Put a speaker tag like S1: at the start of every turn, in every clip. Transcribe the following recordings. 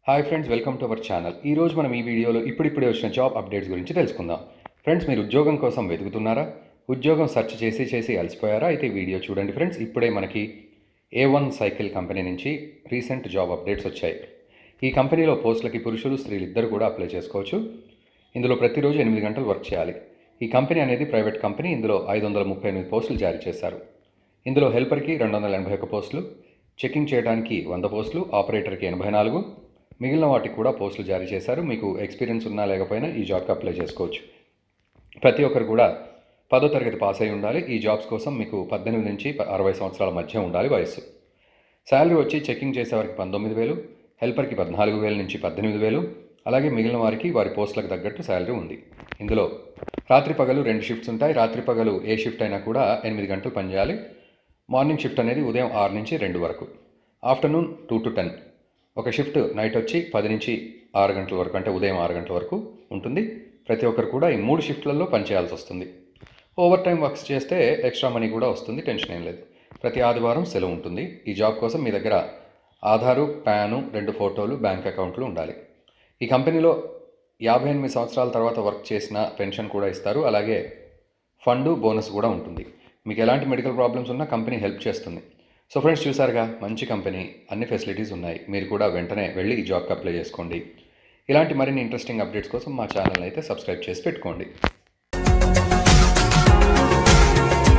S1: hi friends welcome to our channel ఈ రోజు మనం ఈ వీడియోలో ఇప్పుడిప్పుడే వచ్చిన జాబ్ అప్డేట్స్ గురించి తెలుసుకుందాం ఫ్రెండ్స్ మీరు ఉద్యోగం కోసం వెతుకుతున్నారా ఉద్యోగం సెర్చ్ చేసి చేసి అలసిపోయారా అయితే ఈ వీడియో చూడండి ఫ్రెండ్స్ ఇప్పుడే మనకి ఏ వన్ సైకిల్ కంపెనీ నుంచి రీసెంట్ జాబ్ అప్డేట్స్ వచ్చాయి ఈ కంపెనీలో పోస్టులకి పురుషులు స్త్రీలు ఇద్దరు కూడా అప్లై చేసుకోవచ్చు ఇందులో ప్రతిరోజు ఎనిమిది గంటలు వర్క్ చేయాలి ఈ కంపెనీ అనేది ప్రైవేట్ కంపెనీ ఇందులో ఐదు వందల ముప్పై ఎనిమిది పోస్టులు జారీ చేశారు ఇందులో హెల్పర్కి రెండు వందల ఎనభై ఒక్క పోస్టులు చెకింగ్ చేయడానికి వంద పోస్టులు ఆపరేటర్కి ఎనభై నాలుగు మిగిలిన వాటికి కూడా పోస్టులు జారీ చేశారు మీకు ఎక్స్పీరియన్స్ ఉన్నా లేకపోయినా ఈ జాబ్కి అప్లై చేసుకోవచ్చు ప్రతి ఒక్కరు కూడా పదో తరగతి పాస్ అయి ఉండాలి ఈ జాబ్స్ కోసం మీకు పద్దెనిమిది నుంచి ప- అరవై సంవత్సరాల మధ్య ఉండాలి వయస్సు శాలరీ వచ్చి చెకింగ్ చేసేవారికి పంతొమ్మిది వేలు హెల్పర్కి పద్నాలుగు వేల నుంచి పద్దెనిమిది వేలు అలాగే మిగిలిన వారికి వారి పోస్టులకు తగ్గట్టు శాలరీ ఉంది ఇందులో రాత్రి పగలు రెండు షిఫ్ట్స్ ఉంటాయి రాత్రి పగలు ఏ షిఫ్ట్ అయినా కూడా ఎనిమిది గంటలు పనిచేయాలి మార్నింగ్ షిఫ్ట్ అనేది ఉదయం ఆరు నుంచి రెండు వరకు ఆఫ్టర్నూన్ టూ టు టెన్ ఒక షిఫ్ట్ నైట్ వచ్చి పది నుంచి ఆరు గంటల వరకు అంటే ఉదయం ఆరు గంటల వరకు ఉంటుంది ప్రతి ఒక్కరు కూడా ఈ మూడు షిఫ్ట్లలో పనిచేయాల్సి వస్తుంది ఓవర్ టైం వర్క్స్ చేస్తే ఎక్స్ట్రా మనీ కూడా వస్తుంది టెన్షన్ ఏం లేదు ప్రతి ఆదివారం సెలవు ఉంటుంది ఈ జాబ్ కోసం మీ దగ్గర ఆధారు ప్యాను రెండు ఫోటోలు బ్యాంక్ అకౌంట్లు ఉండాలి ఈ కంపెనీలో యాభై ఎనిమిది సంవత్సరాల తర్వాత వర్క్ చేసిన పెన్షన్ కూడా ఇస్తారు అలాగే ఫండ్ బోనస్ కూడా ఉంటుంది మీకు ఎలాంటి మెడికల్ ప్రాబ్లమ్స్ ఉన్నా కంపెనీ హెల్ప్ చేస్తుంది సో ఫ్రెండ్స్ చూసారుగా మంచి కంపెనీ అన్ని ఫెసిలిటీస్ ఉన్నాయి మీరు కూడా వెంటనే వెళ్ళి ఈ జాబ్కి అప్లై చేసుకోండి ఇలాంటి మరిన్ని ఇంట్రెస్టింగ్ అప్డేట్స్ కోసం మా ఛానల్ అయితే సబ్స్క్రైబ్ చేసి పెట్టుకోండి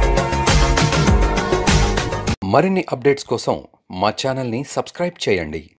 S1: మరిన్ని అప్డేట్స్ కోసం మా ఛానల్ని సబ్స్క్రైబ్ చేయండి